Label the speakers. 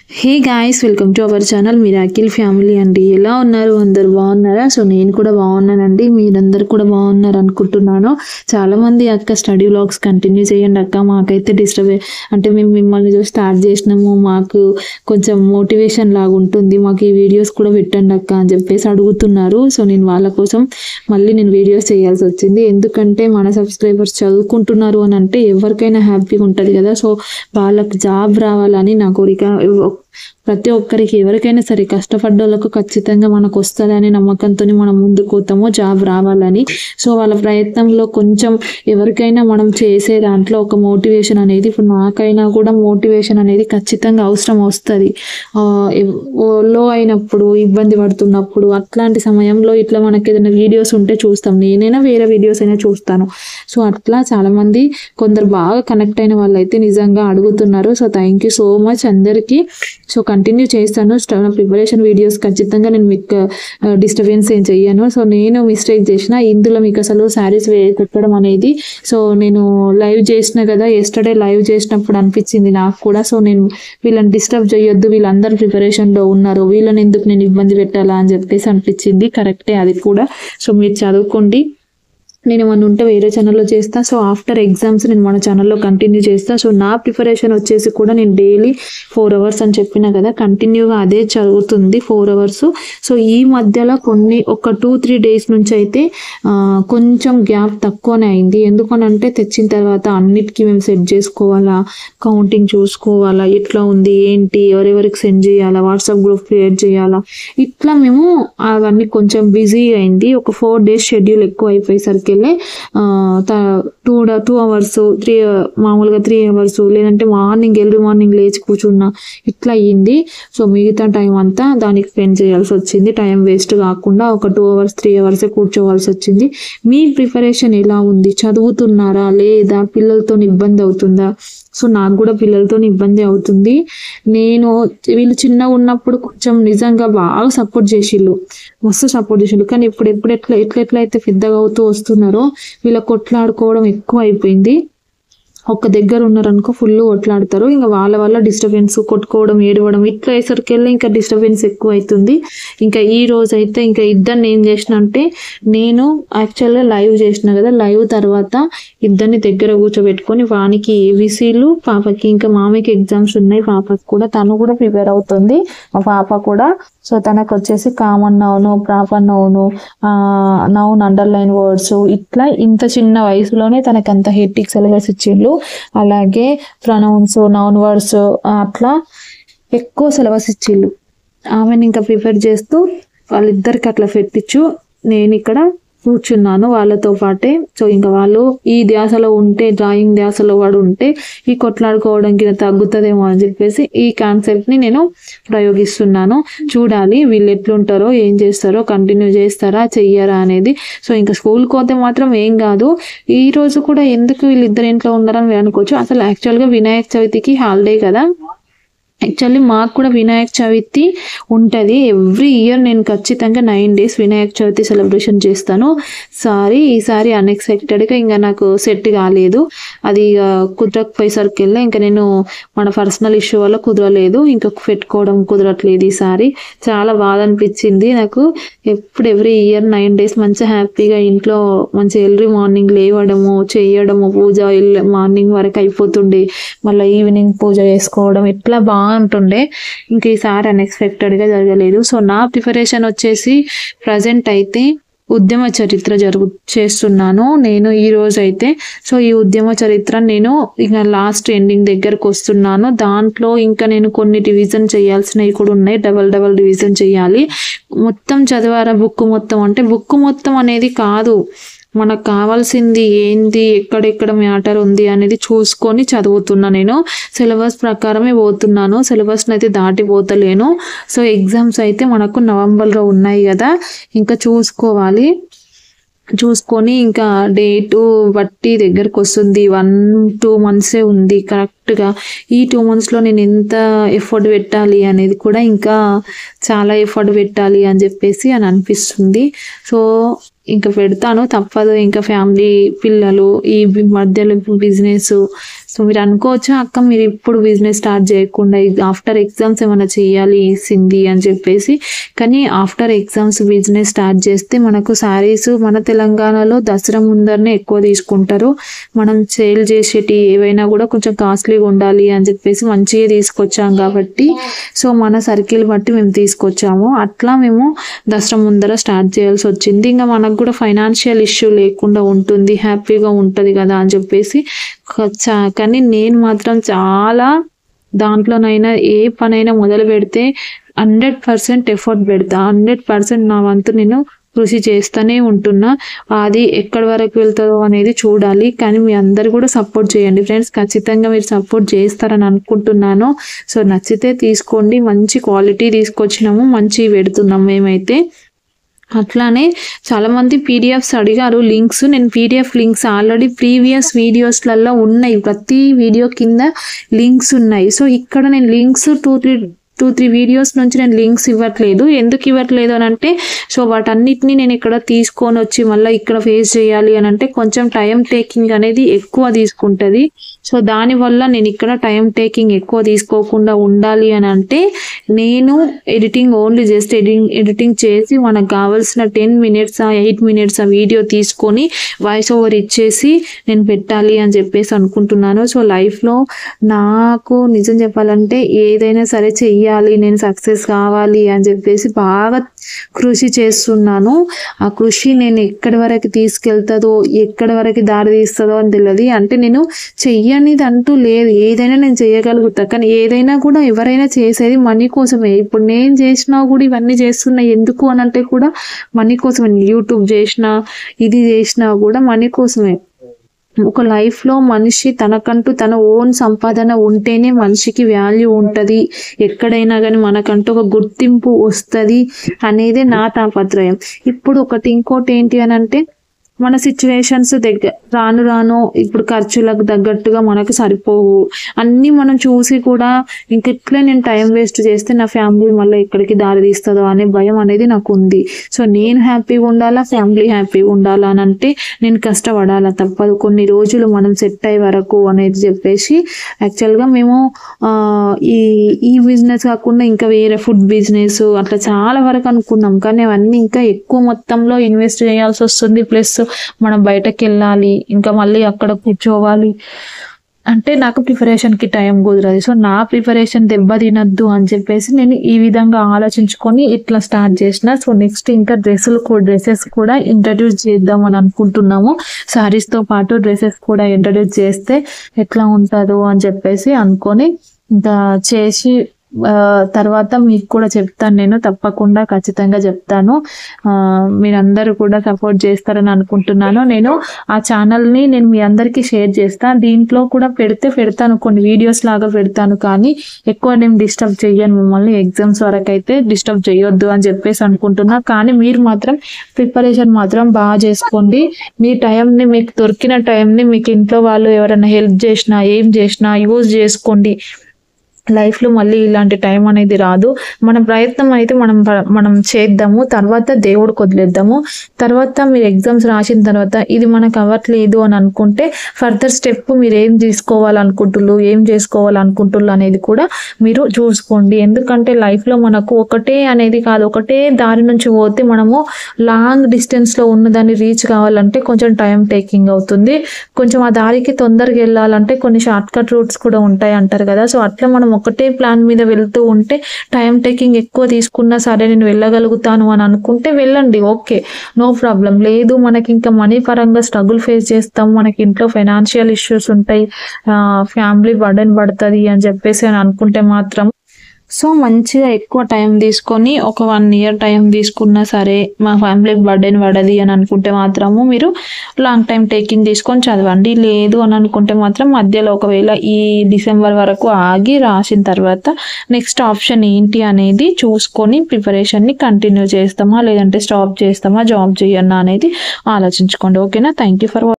Speaker 1: hey guys welcome to our channel miracle family అండి ఎలా ఉన్నారు అందరు బాగున్నారా సో నేను కూడా బాగున్నానండి మీరందరు కూడా బాగున్నారు అనుకుంటున్నాను చాలా మంది అక్క స్టడీ వ్లాగ్స్ కంటిన్యూ చేయండి అక్క మాకైతే డిస్టర్బ్ అంటే మేము మిమ్మల్ని చూసి స్టార్ట్ చేసినాము మాకు కొంచెం మోటివేషన్ లాగా ఉంటుంది మాకు ఈ వీడియోస్ కూడా పెట్టండి అక్క అని చెప్పేసి అడుగుతున్నారు సో నేను వాళ్ళ కోసం మళ్ళీ నేను వీడియోస్ చేయాల్సి వచ్చింది ఎందుకంటే మన సబ్స్క్రైబర్స్ చదువుకుంటున్నారు అని అంటే ఎవరికైనా హ్యాపీగా ఉంటుంది కదా సో వాళ్ళకి జాబ్ రావాలని నా కోరిక ప్రతి ఒక్కరికి ఎవరికైనా సరే కష్టపడ్డోళ్ళకు ఖచ్చితంగా మనకు వస్తుందని నమ్మకంతో మనం ముందుకు పోతాము జాబ్ రావాలని సో వాళ్ళ ప్రయత్నంలో కొంచెం ఎవరికైనా మనం చేసే దాంట్లో ఒక మోటివేషన్ అనేది ఇప్పుడు నాకైనా కూడా మోటివేషన్ అనేది ఖచ్చితంగా అవసరం వస్తుంది లో అయినప్పుడు ఇబ్బంది పడుతున్నప్పుడు అట్లాంటి సమయంలో ఇట్లా మనకి ఏదైనా వీడియోస్ ఉంటే చూస్తాం నేనైనా వేరే వీడియోస్ అయినా చూస్తాను సో అట్లా చాలా మంది కొందరు బాగా కనెక్ట్ అయిన వాళ్ళైతే నిజంగా అడుగుతున్నారు so thank you so much అందరికీ సో కంటిన్యూ చేస్తాను ప్రిపరేషన్ వీడియోస్ ఖచ్చితంగా నేను మీకు డిస్టర్బెన్స్ ఏం చెయ్యను సో నేను మిస్టేక్ చేసిన ఇందులో మీకు అసలు శారీస్ పెట్టడం అనేది సో నేను లైవ్ చేసిన కదా ఎస్టర్డే లైవ్ చేసినప్పుడు అనిపించింది నాకు కూడా సో నేను వీళ్ళని డిస్టర్బ్ చేయొద్దు వీళ్ళందరూ ప్రిపరేషన్లో ఉన్నారు వీళ్ళని ఎందుకు నేను ఇబ్బంది పెట్టాలా అని చెప్పేసి అనిపించింది కరెక్టే అది కూడా సో మీరు చదువుకోండి నేను ఏమన్నా ఉంటే వేరే ఛానల్లో చేస్తా సో ఆఫ్టర్ ఎగ్జామ్స్ నేను మన ఛానల్లో కంటిన్యూ చేస్తా సో నా ప్రిపరేషన్ వచ్చేసి కూడా నేను డైలీ ఫోర్ అవర్స్ అని చెప్పిన కదా కంటిన్యూగా అదే చదువుతుంది ఫోర్ అవర్స్ సో ఈ మధ్యలో కొన్ని ఒక టూ త్రీ డేస్ నుంచి అయితే ఆ, కొంచెం గ్యాప్ తక్కువనే అయింది ఎందుకనంటే తెచ్చిన తర్వాత అన్నిటికీ మేము సెట్ చేసుకోవాలా కౌంటింగ్ చూసుకోవాలా ఎట్లా ఉంది ఏంటి ఎవరెవరికి సెండ్ చేయాలా వాట్సాప్ గ్రూప్ క్రియేట్ చేయాలా ఇట్లా మేము అవన్నీ కొంచెం బిజీ అయింది ఒక ఫోర్ డేస్ షెడ్యూల్ ఎక్కువ అయిపోయేసరికి టూ టూ అవర్స్ త్రీ మామూలుగా త్రీ అవర్స్ లేదంటే మార్నింగ్ ఎర్లీ మార్నింగ్ లేచి కూర్చున్నా ఇట్లా అయ్యింది సో మిగతా టైం అంతా దానికి స్పెండ్ చేయాల్సి వచ్చింది టైం వేస్ట్ కాకుండా ఒక టూ అవర్స్ త్రీ అవర్సే కూర్చోవాల్సి వచ్చింది మీ ప్రిపరేషన్ ఎలా ఉంది చదువుతున్నారా లేదా పిల్లలతో ఇబ్బంది అవుతుందా సో నాకు కూడా పిల్లలతో ఇబ్బంది అవుతుంది నేను వీళ్ళు చిన్నగా ఉన్నప్పుడు కొంచెం నిజంగా బాగా సపోర్ట్ చేసిళ్ళు మస్తు సపోర్ట్ చేసిళ్ళు కానీ ఇప్పుడు ఎప్పుడు ఎట్లా ఎట్లా ఎట్లా అయితే పెద్దగా అవుతూ వస్తున్నారో వీళ్ళ కొట్లాడుకోవడం ఎక్కువ అయిపోయింది ఒక్క దగ్గర ఉన్నారనుకో ఫుల్ కొట్లాడతారు ఇంకా వాళ్ళ వల్ల డిస్టర్బెన్స్ కొట్టుకోవడం ఏడవడం ఇట్లా అయ్యేసరికెళ్ళి ఇంకా డిస్టర్బెన్స్ ఎక్కువ అవుతుంది ఇంకా ఈ రోజు అయితే ఇంకా ఇద్దరిని ఏం చేసిన అంటే నేను యాక్చువల్గా లైవ్ చేసిన కదా లైవ్ తర్వాత ఇద్దరిని దగ్గర కూర్చోబెట్టుకొని వానికి ఏబీసీలు పాపకి ఇంకా మామయ్యకి ఎగ్జామ్స్ ఉన్నాయి పాపకి కూడా తను కూడా ప్రిపేర్ అవుతుంది మా పాప కూడా సో తనకు వచ్చేసి common noun proper noun noun underline words ఇట్లా ఇంత చిన్న వయసులోనే తనకి అంత హెట్టిక్ సిలబస్ ఇచ్చిండ్రు అలాగే ప్రొనౌన్స్ నౌన్ వర్డ్స్ అట్లా ఎక్కువ సిలబస్ ఇచ్చిండ్రు ఆమెను ఇంకా ప్రిపేర్ చేస్తూ వాళ్ళిద్దరికి అట్లా పెట్టించు నేను ఇక్కడ కూర్చున్నాను వాళ్ళతో పాటే సో ఇంకా వాళ్ళు ఈ ధ్యాసలో ఉంటే డ్రాయింగ్ ధ్యాసలో వాడు ఉంటే ఈ కొట్లాడుకోవడం కింద తగ్గుతుందేమో అని చెప్పేసి ఈ కాన్సెప్ట్ని నేను ప్రయోగిస్తున్నాను చూడాలి వీళ్ళు ఎట్లుంటారో ఏం చేస్తారో కంటిన్యూ చేస్తారా చెయ్యరా అనేది సో ఇంకా స్కూల్కి పోతే మాత్రం ఏం కాదు ఈ రోజు కూడా ఎందుకు వీళ్ళిద్దరు ఇంట్లో ఉన్నారని మీరు అనుకోవచ్చు అసలు యాక్చువల్గా వినాయక చవితికి హాలిడే కదా యాక్చువల్లీ మాకు కూడా వినాయక చవితి ఉంటుంది ఎవ్రీ ఇయర్ నేను ఖచ్చితంగా nine days Vinayaka Chavithi celebration చేస్తాను సారీ ఈసారి అన్ఎక్స్పెక్టెడ్గా ఇంకా నాకు సెట్ కాలేదు అది ఇక కుదరకపోయేసరికి వెళ్ళా ఇంకా నేను మన పర్సనల్ ఇష్యూ వల్ల కుదరలేదు ఇంకా పెట్టుకోవడం కుదరట్లేదు ఈసారి చాలా బాధ అనిపించింది నాకు ఎప్పుడు ఎవ్రీ ఇయర్ నైన్ డేస్ మంచిగా హ్యాపీగా ఇంట్లో మంచి ఎర్లీ మార్నింగ్ లేవడము చేయడము పూజ మార్నింగ్ వరకు అయిపోతుండే మళ్ళీ ఈవినింగ్ పూజ చేసుకోవడం ఇట్లా బాగుంటుండే ఇంక ఈసారి అన్ఎక్స్పెక్టెడ్గా జరగలేదు సో నా ప్రిపరేషన్ వచ్చేసి ప్రజెంట్ అయితే ఉద్యమ చరిత్ర జరుగు చేస్తున్నాను నేను ఈ రోజు అయితే సో ఈ ఉద్యమ చరిత్ర నేను ఇంకా లాస్ట్ ఎండింగ్ దగ్గరకు వస్తున్నాను దాంట్లో ఇంకా నేను కొన్ని రివిజన్ చేయాల్సినవి కూడా ఉన్నాయి డబల్ డబల్ రివిజన్ చేయాలి మొత్తం చదివారా బుక్ మొత్తం అంటే బుక్ మొత్తం అనేది కాదు మనకు కావాల్సింది ఏంది ఎక్కడెక్కడ మ్యాటర్ ఉంది అనేది చూసుకొని చదువుతున్నా నేను సిలబస్ ప్రకారమే పోతున్నాను సిలబస్ని అయితే దాటిపోతలేను సో ఎగ్జామ్స్ అయితే మనకు నవంబర్లో ఉన్నాయి కదా ఇంకా చూసుకోవాలి చూసుకొని ఇంకా డేటు బట్టి దగ్గరకు వస్తుంది వన్ టూ మంత్సే ఉంది కరెక్ట్ కరెక్ట్గా ఈ టూ మంత్స్లో నేను ఎంత ఎఫర్ట్ పెట్టాలి అనేది కూడా ఇంకా చాలా ఎఫర్ట్ పెట్టాలి అని చెప్పేసి అని అనిపిస్తుంది సో ఇంకా పెడతాను తప్పదు ఇంకా ఫ్యామిలీ పిల్లలు ఈ బి- మధ్యలో బిజినెస్ సో మీరు అనుకోవచ్చు అక్క మీరు ఇప్పుడు బిజినెస్ స్టార్ట్ చేయకుండా ఆఫ్టర్ ఎగ్జామ్స్ ఏమైనా చేయాలి సింధి అని చెప్పేసి కానీ ఆఫ్టర్ ఎగ్జామ్స్ బిజినెస్ స్టార్ట్ చేస్తే మనకు శారీస్ మన తెలంగాణలో దసరా ముందరనే ఎక్కువ తీసుకుంటారు మనం సేల్ చేసేటి ఏవైనా కూడా కొంచెం కాస్ట్లీగా ఉండాలి అని చెప్పేసి మంచిగా తీసుకొచ్చాం కాబట్టి సో మన సర్కిల్ బట్టి మేము తీసుకొచ్చాము అట్లా మేము దసరా ముందర స్టార్ట్ చేయాల్సి వచ్చింది ఇంకా మనకు కూడా ఫైనాన్షియల్ ఇష్యూ లేకుండా ఉంటుంది హ్యాపీగా ఉంటుంది కదా అని చెప్పేసి క- చా- కానీ నేను మాత్రం చాలా దాంట్లోనైనా ఏ పనైనా మొదలు పెడితే హండ్రెడ్ పర్సెంట్ ఎఫర్ట్ పెడతా హండ్రెడ్ పర్సెంట్ నా వంతు నేను కృషి చేస్తూనే ఉంటున్నా అది ఎక్కడి వరకు వెళ్తుందో అనేది చూడాలి కానీ మీ అందరు కూడా సపోర్ట్ చేయండి ఫ్రెండ్స్ ఖచ్చితంగా మీరు సపోర్ట్ చేస్తారని అనుకుంటున్నాను సో నచ్చితే తీసుకోండి మంచి క్వాలిటీ తీసుకొచ్చినాము మంచి పెడుతున్నాం మేమైతే అట్లానే చాలా మంది పీడిఎఫ్స్ అడిగారు లింక్స్ నేను పీడిఎఫ్ లింక్స్ ఆల్రెడీ ప్రీవియస్ వీడియోస్లలో ఉన్నాయి ప్రతి వీడియో కింద లింక్స్ ఉన్నాయి సో ఇక్కడ నేను links two three two three videos నుంచి నేను లింక్స్ ఇవ్వట్లేదు ఎందుకు ఇవ్వట్లేదు అని అంటే సో వాటన్నిటిని నేను ఇక్కడ తీసుకొని వచ్చి మళ్ళీ ఇక్కడ ఫేస్ చేయాలి అని అంటే కొంచెం టైం టేకింగ్ అనేది ఎక్కువ తీసుకుంటుంది సో దానివల్ల నేను ఇక్కడ టైం టేకింగ్ ఎక్కువ తీసుకోకుండా ఉండాలి అని అంటే నేను editing only just editing editing చేసి మనకు కావాల్సిన టెన్ మినిట్స్ ఎయిట్ మినిట్స్ ఆ వీడియో తీసుకొని వాయిస్ ఓవర్ ఇచ్చేసి నేను పెట్టాలి అని చెప్పేసి అనుకుంటున్నాను సో లైఫ్లో నాకు నిజం చెప్పాలంటే ఏదైనా సరే చెయ్యాలి నేను సక్సెస్ కావాలి అని చెప్పేసి బాగా కృషి చేస్తున్నాను ఆ కృషి నేను ఎక్కడి వరకు తీసుకెళ్తుందో ఎక్కడి వరకు దారి తీస్తుందో అని తెలియదు అంటే నేను చెయ్యనిది అంటూ లేదు ఏదైనా నేను చేయగలుగుతా కానీ ఏదైనా కూడా ఎవరైనా చేసేది మనీ కోసమే ఇప్పుడు నేను చేసినా కూడా ఇవన్నీ చేస్తున్నా ఎందుకు అని అంటే కూడా మనీ కోసమే యూట్యూబ్ చేసినా ఇది చేసినా కూడా మనీ కోసమే ఒక లైఫ్లో మనిషి తనకంటూ తన ఓన్ సంపాదన ఉంటేనే మనిషికి వాల్యూ ఉంటుంది ఎక్కడైనా కానీ మనకంటూ ఒక గుర్తింపు వస్తుంది అనేదే నా తాపత్రయం ఇప్పుడు ఒకటి ఇంకోటి ఏంటి అని అంటే మన సిచ్యువేషన్స్ దగ్గర రాను రాను ఇప్పుడు ఖర్చులకు తగ్గట్టుగా మనకు సరిపోవు అన్నీ మనం చూసి కూడా ఇంకెట్లా నేను టైం వేస్ట్ చేస్తే నా ఫ్యామిలీ మళ్ళీ ఎక్కడికి దారి తీస్తుందో అనే భయం అనేది నాకు ఉంది సో నేను హ్యాపీగా ఉండాలా ఫ్యామిలీ హ్యాపీగా ఉండాలా అని అంటే నేను కష్టపడాలా తప్పదు కొన్ని రోజులు మనం సెట్ అయ్యే వరకు అనేది చెప్పేసి యాక్చువల్గా మేము ఆ, ఈ ఈ బిజినెస్ కాకుండా ఇంకా వేరే ఫుడ్ బిజినెస్ అట్లా చాలా వరకు అనుకున్నాం కానీ అవన్నీ ఇంకా ఎక్కువ మొత్తంలో ఇన్వెస్ట్ చేయాల్సి వస్తుంది ప్లస్ మనం బయటకు వెళ్ళాలి ఇంకా మళ్ళీ అక్కడ కూర్చోవాలి అంటే నాకు ప్రిపరేషన్కి టైం కుదరదు సో నా ప్రిపరేషన్ దెబ్బ తినద్దు అని చెప్పేసి నేను ఈ విధంగా ఆలోచించుకొని ఇట్లా స్టార్ట్ చేసిన సో నెక్స్ట్ ఇంకా డ్రెస్సులు కూడా డ్రెస్సెస్ కూడా ఇంట్రడ్యూస్ చేద్దాం అని అనుకుంటున్నాము సారీస్తో పాటు డ్రెస్సెస్ కూడా ఇంట్రడ్యూస్ చేస్తే ఎట్లా ఉంటుందో అని చెప్పేసి అనుకొని ఇంకా చేసి ఆ, తర్వాత మీకు కూడా చెప్తాను నేను తప్పకుండా ఖచ్చితంగా చెప్తాను ఆ, మీరందరూ కూడా సపోర్ట్ చేస్తారని అనుకుంటున్నాను నేను ఆ ఛానల్ని నేను మీ అందరికీ షేర్ చేస్తాను దీంట్లో కూడా పెడితే పెడతాను కొన్ని వీడియోస్ లాగా పెడతాను కానీ ఎక్కువ నేను డిస్టర్బ్ చెయ్యను మిమ్మల్ని ఎగ్జామ్స్ వరకు అయితే డిస్టర్బ్ చేయొద్దు అని చెప్పేసి అనుకుంటున్నా కానీ మీరు మాత్రం ప్రిపరేషన్ మాత్రం బాగా చేసుకోండి మీ టైంని మీకు దొరికిన టైంని మీకు ఇంట్లో వాళ్ళు ఎవరైనా హెల్ప్ చేసినా ఏం చేసినా యూజ్ చేసుకోండి లైఫ్లో మళ్ళీ ఇలాంటి టైం అనేది రాదు మన ప్రయత్నం అయితే మనం ప- మనం చేద్దాము తర్వాత దేవుడికి వదిలేద్దాము తర్వాత మీరు ఎగ్జామ్స్ రాసిన తర్వాత ఇది మనకు అవ్వట్లేదు అని అనుకుంటే ఫర్దర్ స్టెప్ మీరు ఏం తీసుకోవాలనుకుంటున్నారు ఏం చేసుకోవాలనుకుంటున్నారు అనేది కూడా మీరు చూసుకోండి ఎందుకంటే లైఫ్లో మనకు ఒకటే అనేది కాదు ఒకటే దారి నుంచి పోతే మనము లాంగ్ డిస్టెన్స్లో ఉన్నదాన్ని రీచ్ కావాలంటే కొంచెం టైం టేకింగ్ అవుతుంది కొంచెం ఆ దారికి తొందరగా వెళ్ళాలంటే కొన్ని షార్ట్ కట్ రూట్స్ కూడా ఉంటాయి అంటారు కదా సో అట్లా మనం ఒకటే ప్లాన్ మీద వెళ్తూ ఉంటే టైం టేకింగ్ ఎక్కువ తీసుకున్నా సరే నేను వెళ్ళగలుగుతాను అని అనుకుంటే వెళ్ళండి ఓకే నో ప్రాబ్లం లేదు మనకి ఇంకా మనీ పరంగా స్ట్రగుల్ ఫేస్ చేస్తాం మనకి ఇంట్లో ఫైనాన్షియల్ ఇష్యూస్ ఉంటాయి ఫ్యామిలీ బర్డెన్ పడుతుంది అని చెప్పేసి అని అనుకుంటే మాత్రం సో మంచిగా ఎక్కువ టైం తీసుకొని ఒక వన్ ఇయర్ టైం తీసుకున్నా సరే మా ఫ్యామిలీకి బర్డెన్ పడది అని అనుకుంటే మాత్రము మీరు లాంగ్ టైం టేకింగ్ తీసుకొని చదవండి లేదు అని అనుకుంటే మాత్రం మధ్యలో ఒకవేళ ఈ డిసెంబర్ వరకు ఆగి రాసిన తర్వాత నెక్స్ట్ ఆప్షన్ ఏంటి అనేది చూసుకొని ప్రిపరేషన్ని కంటిన్యూ చేస్తామా లేదంటే స్టాప్ చేస్తామా జాబ్ చేయన్నా అనేది ఆలోచించుకోండి ఓకేనా థ్యాంక్ యూ ఫర్